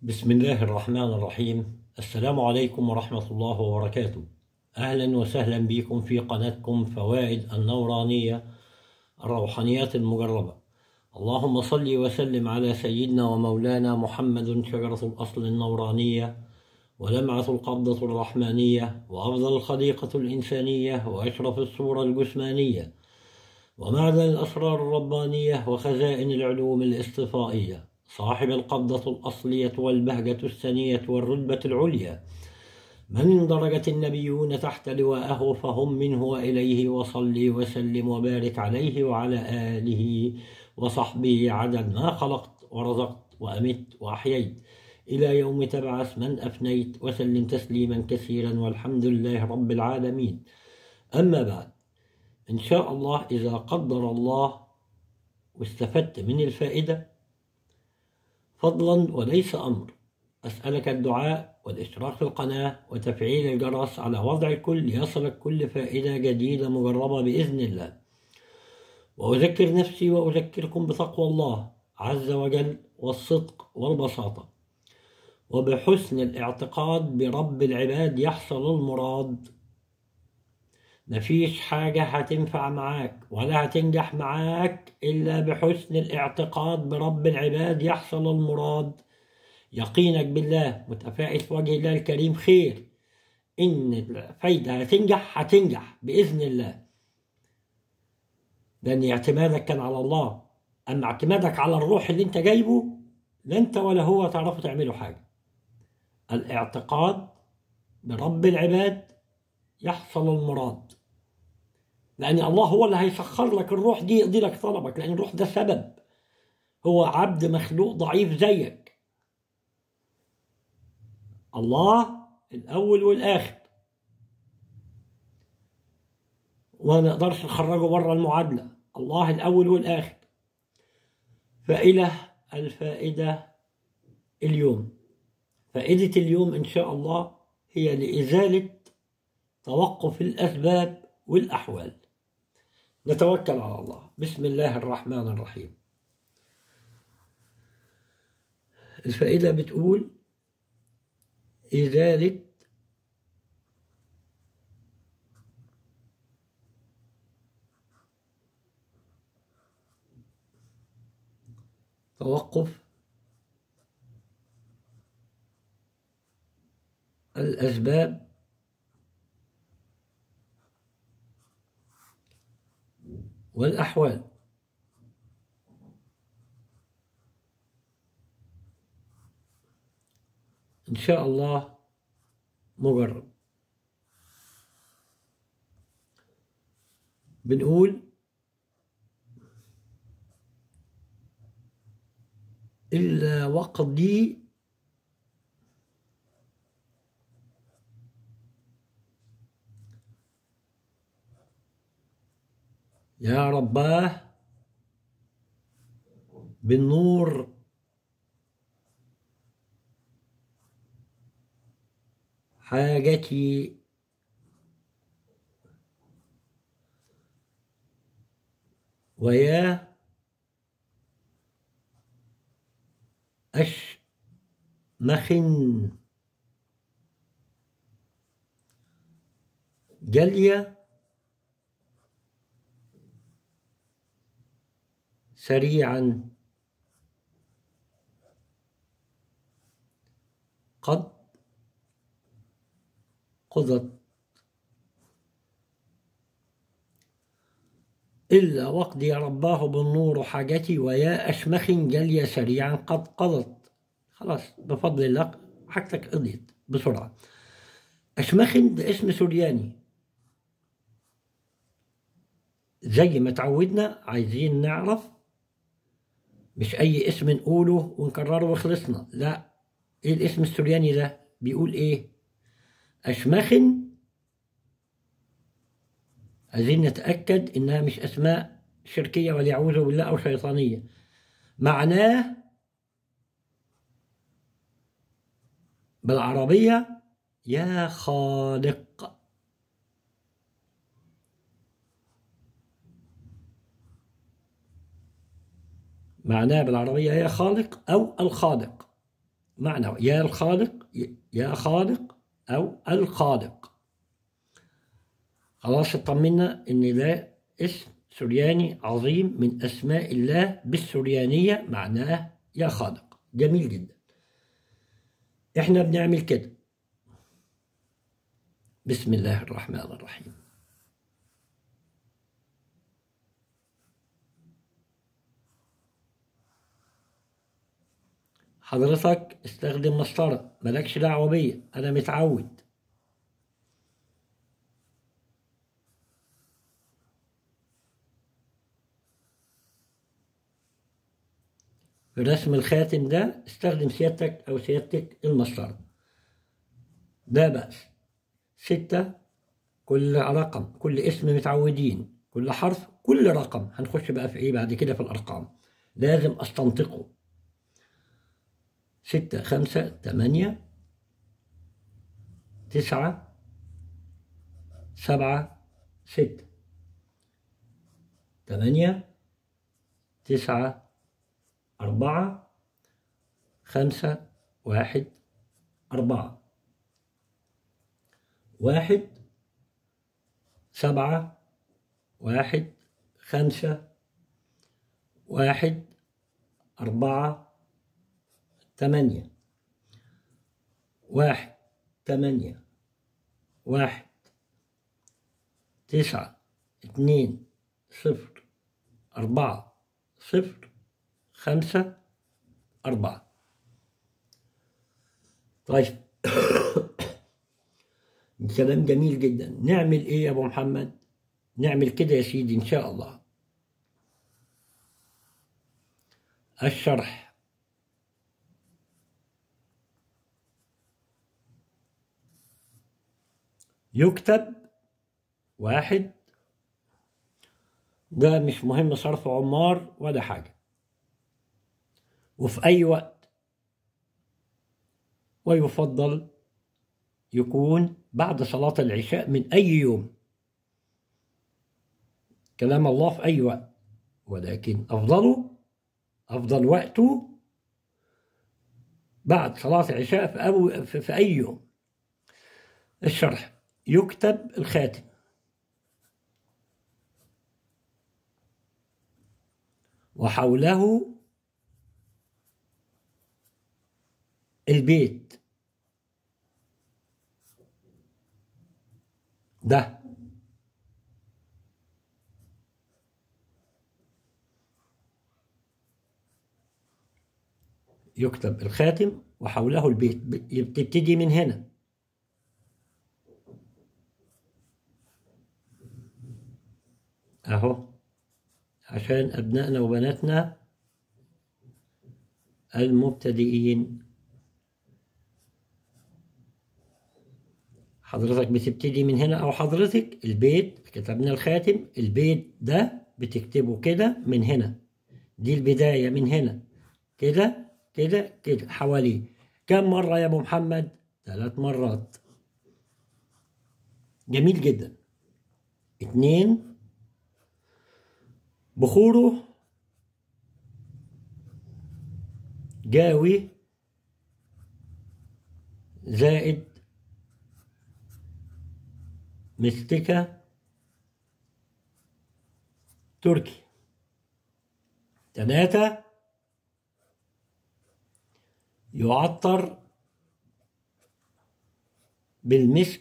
بسم الله الرحمن الرحيم السلام عليكم ورحمة الله وبركاته أهلا وسهلا بكم في قناتكم فوائد النورانية الروحانيات المجربة اللهم صل وسلم على سيدنا ومولانا محمد شجرة الأصل النورانية ولمعة القبضة الرحمانية وأفضل الخليقة الإنسانية وأشرف الصورة الجسمانية ومعدن الأسرار الربانية وخزائن العلوم الاصطفائية صاحب القبضة الأصلية والبهجة السنية والرتبة العليا من درجة النبيون تحت لواءه فهم منه وإليه وصلي وسلم وبارك عليه وعلى آله وصحبه عدد ما خلقت ورزقت وأمت وأحييت إلى يوم تبعث من أفنيت وسلم تسليما كثيرا والحمد لله رب العالمين أما بعد إن شاء الله إذا قدر الله واستفدت من الفائدة فضلا وليس أمر أسألك الدعاء والاشتراك في القناة وتفعيل الجرس على وضع الكل ليصلك كل فائدة جديدة مجربة بإذن الله وأذكر نفسي وأذكركم بتقوى الله عز وجل والصدق والبساطة وبحسن الاعتقاد برب العباد يحصل المراد مفيش حاجة هتنفع معاك ولا هتنجح معاك إلا بحسن الاعتقاد برب العباد يحصل المراد يقينك بالله متفائل في وجه الله الكريم خير إن الفايدة هتنجح هتنجح بإذن الله لأن اعتمادك كان على الله أما اعتمادك على الروح اللي أنت جايبه لا أنت ولا هو تعرفوا تعملوا حاجة الاعتقاد برب العباد يحصل المراد لأن الله هو اللي هيسخر لك الروح دي يقضي لك طلبك لأن الروح ده سبب هو عبد مخلوق ضعيف زيك الله الأول والآخر وما نقدرش نخرجه بره المعادلة الله الأول والآخر فإلى الفائدة اليوم فائدة اليوم إن شاء الله هي لإزالة توقف الأسباب والأحوال نتوكل على الله بسم الله الرحمن الرحيم الفائدة بتقول إزالة توقف الأسباب والأحوال إن شاء الله مجرب بنقول إلا وقدي يا رباه بالنور حاجتي ويا أشمخن جليه سريعا قد قضت إلا وقدي رباه بالنور حاجتي ويا أشمخ جلي سريعا قد قضت خلاص بفضل الله حاجتك قضيت بسرعة أشمخ ده اسم سورياني زي ما تعودنا عايزين نعرف مش أي اسم نقوله ونكرره وخلصنا لا إيه الاسم السورياني ده بيقول إيه أشمخن عايزين نتأكد إنها مش أسماء شركية واليعوذ بالله أو شيطانية معناه بالعربية يا خالق معناه بالعربية يا خالق أو الخالق معنى يا الخالق يا خالق أو الخالق خلاص اطمنا إن ده اسم سرياني عظيم من أسماء الله بالسريانية معناه يا خالق جميل جدا احنا بنعمل كده بسم الله الرحمن الرحيم حضرتك استخدم مسطرة مالكش دعوة بيا أنا متعود في رسم الخاتم ده استخدم سيادتك أو سيادتك المسطرة ده بأس ستة كل رقم كل اسم متعودين كل حرف كل رقم هنخش بقى في ايه بعد كده في الأرقام لازم أستنطقه ستة خمسة تمانية تسعة سبعة ستة تمانية تسعة أربعة خمسة واحد أربعة واحد سبعة واحد خمسة واحد أربعة ثمانية واحد ثمانية واحد تسعة اتنين صفر أربعة صفر خمسة أربعة طيب كلام جميل جدا نعمل ايه يا ابو محمد نعمل كده يا سيدي ان شاء الله الشرح يكتب واحد ده مش مهم صرف عمار ولا حاجة وفي أي وقت ويفضل يكون بعد صلاة العشاء من أي يوم كلام الله في أي وقت ولكن أفضله أفضل وقته بعد صلاة العشاء في, أو في, في أي يوم الشرح يكتب الخاتم وحوله البيت ده يكتب الخاتم وحوله البيت بتبتدي من هنا اهو عشان ابنائنا وبناتنا المبتدئين حضرتك بتبتدي من هنا او حضرتك البيت كتبنا الخاتم البيت ده بتكتبه كده من هنا دي البداية من هنا كده كده كده حواليه كم مرة يا ابو محمد ثلاث مرات جميل جدا اتنين بخوره جاوي زائد مستكة تركي ثلاثة يعطر بالمسك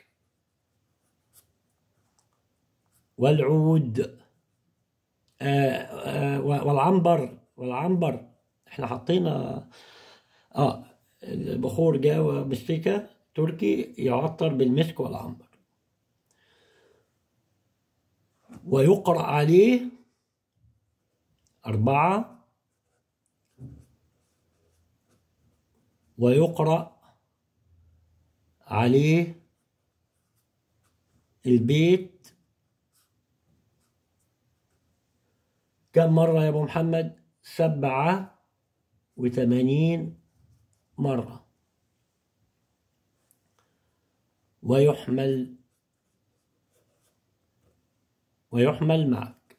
والعود آه آه والعنبر والعنبر احنا حطينا اه البخور جاوة مستكة تركي يعطر بالمسك والعنبر ويقرأ عليه أربعة ويقرأ عليه البيت كم مرة يا أبو محمد سبعة وثمانين مرة ويحمل ويحمل معك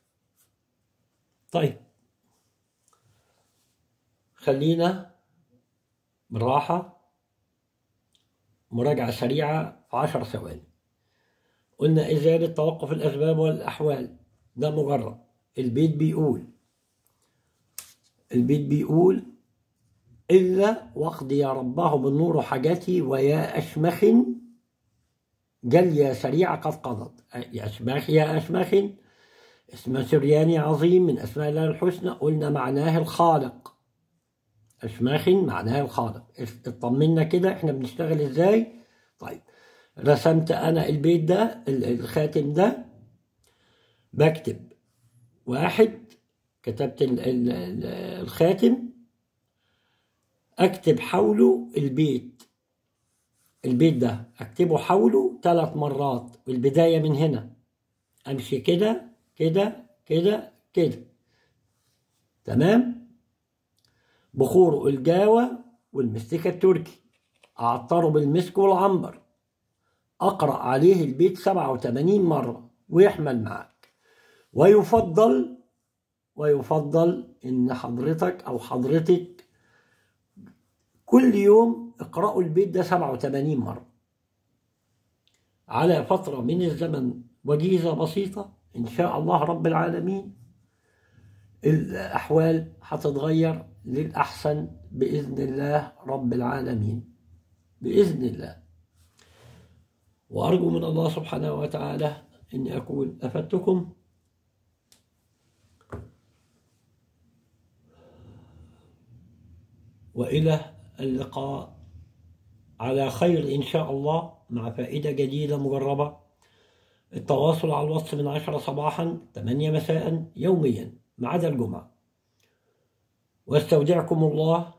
طيب خلينا بالراحة مراجعة سريعة في عشر ثواني قلنا إزالة توقف الأسباب والأحوال ده مجرد البيت بيقول البيت بيقول إلا واقضي يا رباه بالنور حاجتي ويا أشمخ جل يا سريع قد قضت يا أشمخ يا أشمخ اسم سرياني عظيم من أسماء الله الحسنى قلنا معناه الخالق أشماخ معناها الخالق اطمنا كده احنا بنشتغل ازاي طيب رسمت أنا البيت ده الخاتم ده بكتب واحد كتبت الخاتم أكتب حوله البيت البيت ده أكتبه حوله ثلاث مرات البداية من هنا أمشي كده كده كده كده تمام بخور الجاوة والمستكة التركي أعطره بالمسك والعنبر أقرأ عليه البيت سبعة وثمانين مرة ويحمل معك ويفضل ويفضل إن حضرتك أو حضرتك كل يوم اقرأوا البيت ده سبعة وثمانين مرة على فترة من الزمن وجيزة بسيطة إن شاء الله رب العالمين الأحوال هتتغير للأحسن بإذن الله رب العالمين بإذن الله وأرجو من الله سبحانه وتعالى أني أكون أفدتكم وإلى اللقاء على خير إن شاء الله مع فائدة جديدة مجربة التواصل على الواتس من عشرة صباحا ثمانية مساء يوميا ما عدا الجمعة واستودعكم الله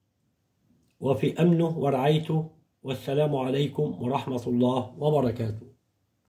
وفي أمنه ورعايته والسلام عليكم ورحمة الله وبركاته